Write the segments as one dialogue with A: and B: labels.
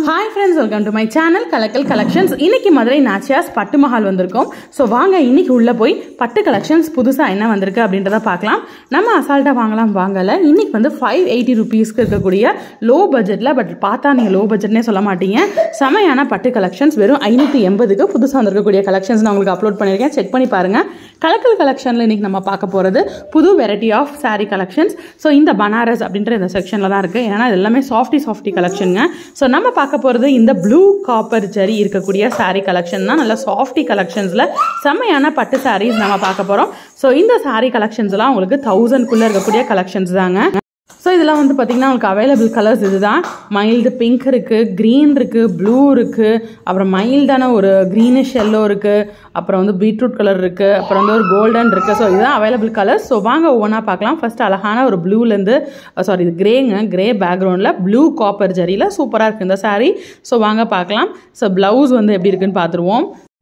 A: hi friends welcome to my channel கலக்கல் collections இன்னைக்கு மதுரை நாச்சியாஸ் பட்டு மஹால் வந்திருக்கோம் ஸோ வாங்க இன்னைக்கு உள்ள போய் பட்டு கலெக்ஷன்ஸ் புதுசாக என்ன வந்திருக்கு அப்படின்றத பார்க்கலாம் நம்ம அசால்ட்டாக வாங்கலாம் வாங்கல இன்னைக்கு வந்து ஃபைவ் எயிட்டி ருபீஸ்க்கு இருக்கக்கூடிய லோ பட்ஜெட்டில் பட் பார்த்தா நீங்கள் லோ பட்ஜெட்னே சொல்ல மாட்டீங்க செமையான பட்டு கலெக்ஷன்ஸ் வெறும் ஐநூற்றி எண்பதுக்கு புதுசாக வந்திருக்கக்கூடிய கலெக்ஷன்ஸ் நான் உங்களுக்கு அப்லோட் பண்ணியிருக்கேன் செக் பண்ணி பாருங்க கலக்கல் கலெக்ஷனில் இன்னைக்கு நம்ம பார்க்க போகிறது புது variety of saree collections so இந்த பனாரஸ் அப்படின்ற இந்த செக்ஷனில் தான் இருக்குது ஏன்னா இது எல்லாமே சாஃப்டி சாஃப்டி கலெக்ஷனுங்க ஸோ நம்ம பார்க்க போகிறது இந்த ப்ளூ காப்பர் ஜரி இருக்கக்கூடிய saree கலெக்ஷன் தான் நல்ல சாஃப்டி கலெக்ஷன்ஸில் செம்மையான பட்டு sarees நம்ம பார்க்க போகிறோம் ஸோ இந்த saree கலெக்ஷன்ஸ்லாம் உங்களுக்கு தௌசண்ட்குள்ளே இருக்கக்கூடிய கலெக்ஷன்ஸ் தாங்க ஸோ இதெல்லாம் வந்து பார்த்திங்கன்னா உங்களுக்கு அவைலபிள் கலர்ஸ் இதுதான் மைல்டு பிங்க் இருக்குது க்ரீன் இருக்குது ப்ளூ இருக்குது அப்புறம் மைல்டான ஒரு க்ரீனிஷ் எல்லோ இருக்குது அப்புறம் வந்து பீட்ரூட் கலர் இருக்குது அப்புறம் வந்து ஒரு கோல்டன் இருக்குது ஸோ இதுதான் அவைலபிள் கலர்ஸ் ஸோ வாங்க ஒவ்வொன்றா பார்க்கலாம் ஃபர்ஸ்ட் அழகான ஒரு ப்ளூலேருந்து சாரி இது கிரேங்க கிரே பேக்ரவுண்டில் ப்ளூ காப்பர் ஜரியில் சூப்பராக இருக்குது இந்த saree ஸோ வாங்க பார்க்கலாம் ஸோ ப்ளவுஸ் வந்து எப்படி இருக்குன்னு பார்த்துருவோம்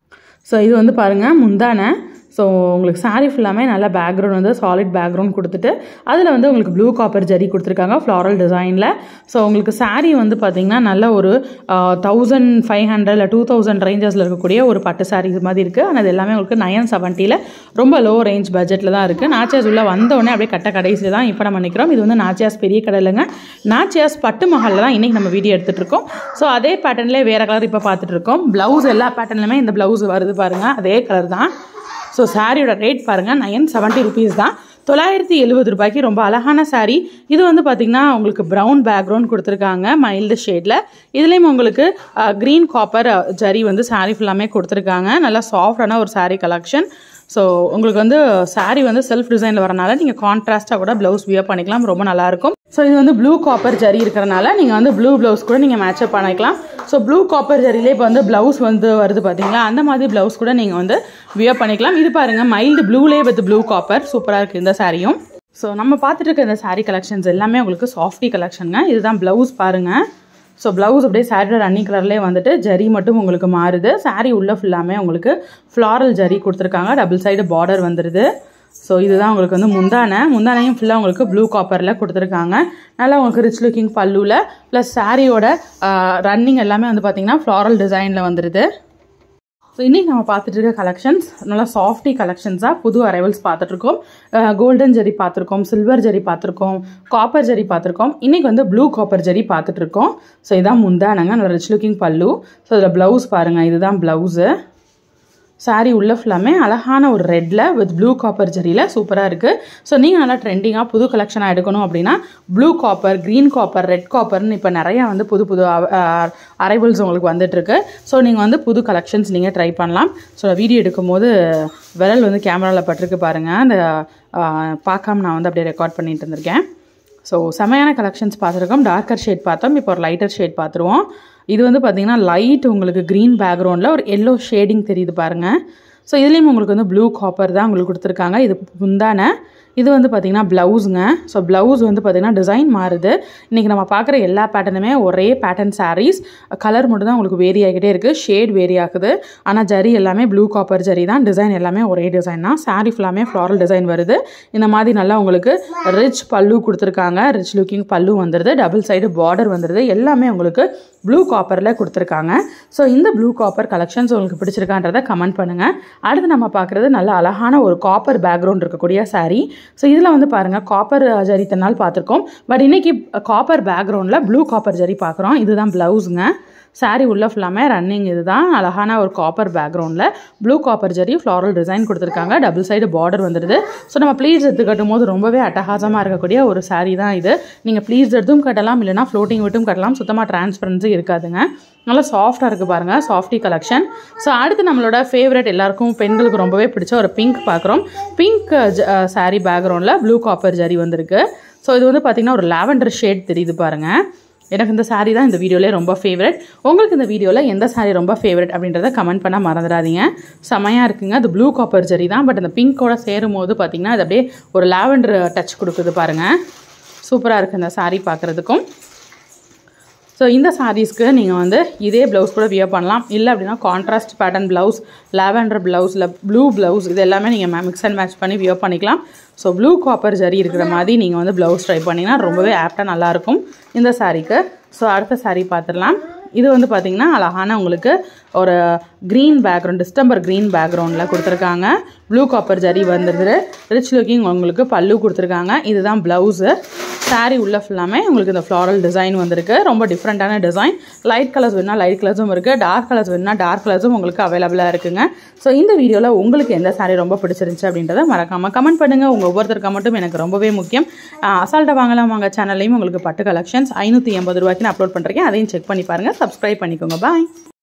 A: ஸோ இது வந்து பாருங்கள் முந்தானை ஸோ உங்களுக்கு saree ஃபுல்லாமே நல்ல பேக்ரவுண்ட் வந்து சாலிட் பேக்ரவுண்ட் கொடுத்துட்டு அதில் வந்து உங்களுக்கு ப்ளூ காப்பர் ஜரி கொடுத்துருக்காங்க ஃப்ளாரல் டிசைனில் ஸோ உங்களுக்கு saree வந்து பார்த்திங்கன்னா நல்ல ஒரு தௌசண்ட் ஃபைவ் ஹண்ட்ரட் இல்லை டூ தௌசண்ட் ரேஞ்சஸில் இருக்கக்கூடிய ஒரு பட்டு saree இது மாதிரி இருக்குது ஆனால் அது எல்லாமே உங்களுக்கு நயன் செவன்ட்டியில் ரொம்ப லோ ரேஞ்ச் பட்ஜெட்டில் தான் இருக்குது நாச்சியாஸ் உள்ள வந்தோடனே அப்படியே கட்ட கடைசியில் தான் இப்போ நம்ம நிற்கிறோம் இது வந்து நாச்சியாஸ் பெரிய கடை இல்லைங்க நாச்சியாஸ் பட்டு மஹாலில் தான் இன்றைக்கி நம்ம வீடியோ எடுத்துகிட்டு இருக்கோம் ஸோ அதே பேட்டர்ன்லேயே வேறு கலர் இப்போ பார்த்துட்டு இருக்கோம் ப்ளவுஸ் எல்லா பேட்டர்ன்லையுமே இந்த ப்ளவுஸ் வருது பாருங்கள் அதே கலர் தான் ஸோ சாரியோட ரேட் பாருங்கள் நயன் செவன்ட்டி ருபீஸ் தான் தொள்ளாயிரத்தி எழுபது ரூபாய்க்கு ரொம்ப அழகான saree இது வந்து பார்த்திங்கன்னா உங்களுக்கு ப்ரௌன் பேக்ரவுண்ட் கொடுத்துருக்காங்க மைல்டு ஷேடில் இதுலேயும் உங்களுக்கு க்ரீன் காப்பர் ஜரி வந்து saree ஃபுல்லாமே கொடுத்துருக்காங்க நல்லா சாஃப்டான ஒரு saree கலெக்ஷன் ஸோ உங்களுக்கு வந்து saree வந்து செல்ஃப் டிசைனில் வரனால நீங்கள் கான்ட்ராஸ்ட்டாக கூட ப்ளவுஸ் வியர் பண்ணிக்கலாம் ரொம்ப நல்லாயிருக்கும் ஸோ இது வந்து ப்ளூ காப்பர் ஜரி இருக்கிறனால நீங்கள் வந்து ப்ளூ ப்ளவுஸ் கூட நீங்கள் மேட்சப் பண்ணிக்கலாம் ஸோ ப்ளூ காப்பர் ஜரியிலே இப்போ வந்து ப்ளவுஸ் வந்து வருது பார்த்தீங்களா அந்த மாதிரி ப்ளவுஸ் கூட நீங்கள் வந்து வியர் பண்ணிக்கலாம் இது பாருங்கள் மைல்டு ப்ளூலே வித் ப்ளூ காப்பர் சூப்பராக இருக்குது இந்த சாரியும் ஸோ நம்ம பார்த்துட்டு இருக்க இந்த saree கலெக்ஷன்ஸ் எல்லாமே உங்களுக்கு சாஃப்டி கலெக்ஷனுங்க இதுதான் ப்ளவுஸ் பாருங்கள் ஸோ ப்ளவுஸ் அப்படியே சாரியோட ரன்னிங் கலர்லேயே வந்துட்டு ஜரி மட்டும் உங்களுக்கு மாறுது saree உள்ள ஃபுல்லாமே உங்களுக்கு ஃப்ளாரல் ஜரி கொடுத்துருக்காங்க டபுள் சைடு பார்டர் வந்துடுது ஸோ இதுதான் உங்களுக்கு வந்து முந்தானை முந்தானையும் ஃபுல்லாக உங்களுக்கு ப்ளூ காப்பரில் கொடுத்துருக்காங்க நல்லா உங்களுக்கு ரிச் லுக்கிங் பல்லுவில் ப்ளஸ் சாரியோட ரன்னிங் எல்லாமே வந்து பார்த்திங்கன்னா ஃப்ளாரல் டிசைனில் வந்துடுது ஸோ இன்றைக்கி நம்ம பார்த்துட்டு இருக்க கலெக்ஷன்ஸ் நல்லா சாஃப்டி கலெக்ஷன்ஸாக புது அரைவல்ஸ் பார்த்துட்ருக்கோம் கோல்டன் ஜரி பார்த்துருக்கோம் சில்வர் ஜரி பார்த்துருக்கோம் காப்பர் ஜரி பார்த்துருக்கோம் இன்றைக்கி வந்து ப்ளூ காப்பர் ஜரி பார்த்துட்ருக்கோம் ஸோ இதான் முந்தானங்க நல்லா ரிச் லுக்கிங் பல்லு ஸோ இதில் ப்ளவுஸ் பாருங்கள் இதுதான் ப்ளவுஸு சாரீ உள்ள ஃபுல்லாமே அழகான ஒரு ரெட்டில் வித் ப்ளூ காப்பர் ஜரியில் சூப்பராக இருக்குது ஸோ நீங்கள் நல்லா ட்ரெண்டிங்காக புது கலெக்ஷனாக எடுக்கணும் அப்படின்னா blue copper green copper red காப்பர்னு இப்போ நிறையா வந்து புது புது அரைவல்ஸ் உங்களுக்கு வந்துட்டுருக்கு ஸோ நீங்கள் வந்து புது கலெக்ஷன்ஸ் நீங்கள் ட்ரை பண்ணலாம் ஸோ வீடியோ எடுக்கும்போது விரல் வந்து கேமராவில் பட்டிருக்கு பாருங்கள் அந்த பார்க்காம நான் வந்து அப்படியே ரெக்கார்ட் பண்ணிட்டு இருந்திருக்கேன் ஸோ செமையான கலெக்ஷன்ஸ் பார்த்துருக்கோம் டார்க்கர் ஷேட் பார்த்தோம் இப்போ ஒரு லைட்டர் ஷேட் பார்த்துருவோம் இது வந்து பார்த்திங்கன்னா லைட் உங்களுக்கு க்ரீன் பேக்ரவுண்டில் ஒரு எல்லோ ஷேடிங் தெரியுது பாருங்கள் ஸோ இதுலேயும் உங்களுக்கு வந்து ப்ளூ காப்பர் தான் உங்களுக்கு கொடுத்துருக்காங்க இது முந்தான இது வந்து பார்த்திங்கன்னா ப்ளவுஸுங்க ஸோ ப்ளவுஸ் வந்து பார்த்திங்கன்னா டிசைன் மாறுது இன்றைக்கி நம்ம பார்க்குற எல்லா பேட்டர்னுமே ஒரே பேட்டர்ன் சாரீஸ் கலர் மட்டும் தான் உங்களுக்கு வேரி ஆகிட்டே இருக்குது ஷேட் வேரி ஆகுது ஆனால் ஜரி எல்லாமே ப்ளூ காப்பர் ஜரி தான் டிசைன் எல்லாமே ஒரே டிசைன் தான் சாரீ ஃபுல்லாமே ஃப்ளாரல் டிசைன் வருது இந்த மாதிரி நல்லா உங்களுக்கு ரிச் பல்லு கொடுத்துருக்காங்க ரிச் லுக்கிங் பல்லு வந்துடுது டபுள் சைடு பார்டர் வந்துடுது எல்லாமே உங்களுக்கு ப்ளூ காப்பரில் கொடுத்துருக்காங்க ஸோ இந்த ப்ளூ காப்பர் கலெக்ஷன்ஸ் உங்களுக்கு பிடிச்சிருக்கான்றதை கமெண்ட் பண்ணுங்கள் அடுத்து நம்ம பார்க்குறது நல்ல அழகான ஒரு காப்பர் பேக்ரவுண்ட் இருக்கக்கூடிய saree ஸோ இதில் வந்து பாருங்கள் காப்பர் ஜரி தன்னால் பார்த்துருக்கோம் பட் இன்றைக்கி காப்பர் பேக்ரவுண்டில் ப்ளூ காப்பர் ஜரி பார்க்குறோம் இதுதான் ப்ளவுஸுங்க saree உள்ள ஃபுல்லாமே ரன்னிங் இதுதான் அழகான ஒரு காப்பர் பேக்ரவுண்டில் blue copper zari floral design கொடுத்துருக்காங்க டபுள் சைடு பார்டர் வந்துடுது ஸோ நம்ம ப்ளீட்ஸ் எடுத்து கட்டும் போது ரொம்பவே அட்டகாசமாக இருக்கக்கூடிய ஒரு saree தான் இது நீங்கள் ப்ளீட்ஸ் எடுத்தும் கட்டலாம் இல்லைனா ஃப்ளோட்டிங் விட்டும் கட்டலாம் சுத்தமாக டிரான்ஸ்பரன்சி இருக்காதுங்க நல்லா சாஃப்டாக இருக்குது பாருங்கள் சாஃப்டி கலெக்ஷன் ஸோ அடுத்து நம்மளோட ஃபேவரட் எல்லாருக்கும் பெண்களுக்கு ரொம்பவே பிடிச்ச ஒரு பிங்க் பார்க்குறோம் பிங்க் saree பேக்ரவுண்டில் ப்ளூ காப்பர் ஜரி வந்திருக்கு ஸோ இது வந்து பார்த்திங்கன்னா ஒரு லாவெண்டர் ஷேட் தெரியுது பாருங்கள் எனக்கு இந்த saree தான் இந்த வீடியோலே ரொம்ப ஃபேவரட் உங்களுக்கு இந்த வீடியோவில் எந்த saree ரொம்ப ஃபேவரட் அப்படின்றத கமெண்ட் பண்ண மறந்துடாதீங்க செமையாக இருக்குங்க அது ப்ளூ காப்பர் ஜரி தான் பட் அந்த பிங்கோட சேரும் போது பார்த்திங்கன்னா அது அப்படியே ஒரு லாவெண்டர் டச் கொடுக்குது பாருங்கள் சூப்பராக இருக்குது இந்த saree பார்க்குறதுக்கும் ஸோ இந்த சாரீஸ்க்கு நீங்கள் வந்து இதே ப்ளவுஸ் கூட வியர் பண்ணலாம் இல்லை அப்படின்னா contrast pattern blouse lavender blouse இல்லை ப்ளூ ப்ளவுஸ் இது எல்லாமே நீங்கள் மிக்ஸ் அண்ட் மேட்ச் பண்ணி வியர் பண்ணிக்கலாம் ஸோ ப்ளூ காப்பர் ஜரி இருக்கிற மாதிரி நீங்கள் வந்து ப்ளவுஸ் ட்ரை பண்ணிங்கன்னா ரொம்பவே ஆப்டாக நல்லாயிருக்கும் இந்த சாரீக்கு ஸோ அடுத்த saree பார்த்துடலாம் இது வந்து பார்த்தீங்கன்னா அழகான உங்களுக்கு ஒரு க்ரீன் பேக்ரவுண்ட் டிஸ்டம்பர் க்ரீன் பேக்ரவுண்டில் கொடுத்துருக்காங்க ப்ளூ காப்பர் ஜரி வந்துருது ரிச் லுக்கிங் உங்களுக்கு பல்லு கொடுத்துருக்காங்க இதுதான் ப்ளவுஸு saree உள்ள ஃபுல்லாமே உங்களுக்கு இந்த ஃப்ளாரல் டிசைன் வந்திருக்கு ரொம்ப டிஃப்ரெண்ட்டான டிசைன் லைட் கலர்ஸ் வேணால் லைட் கலர்ஸும் இருக்குது டார்க் கலர்ஸ் வேணால் டார்க் கலர்ஸும் உங்களுக்கு அவைலபிளாக இருக்குங்க ஸோ இந்த வீடியோவில் உங்களுக்கு எந்த saree ரொம்ப பிடிச்சிருந்துச்சு அப்படின்றத மறக்காமல் கமெண்ட் பண்ணுங்கள் உங்கள் ஒவ்வொருத்தர் கமெண்ட்டும் எனக்கு ரொம்பவே முக்கியம் அசால்ட்டாக வாங்கலாம் வாங்க சேனல்லையும் உங்களுக்கு பட்டு கலெக்ஷன்ஸ் ஐநூற்றி எண்பது ரூபாய்க்கு நான் அப்லோட் பண்ணுறேன் அதையும் செக் பண்ணி பாருங்கள் சப்ஸ்கிரைப் பண்ணிக்கோங்க பாய்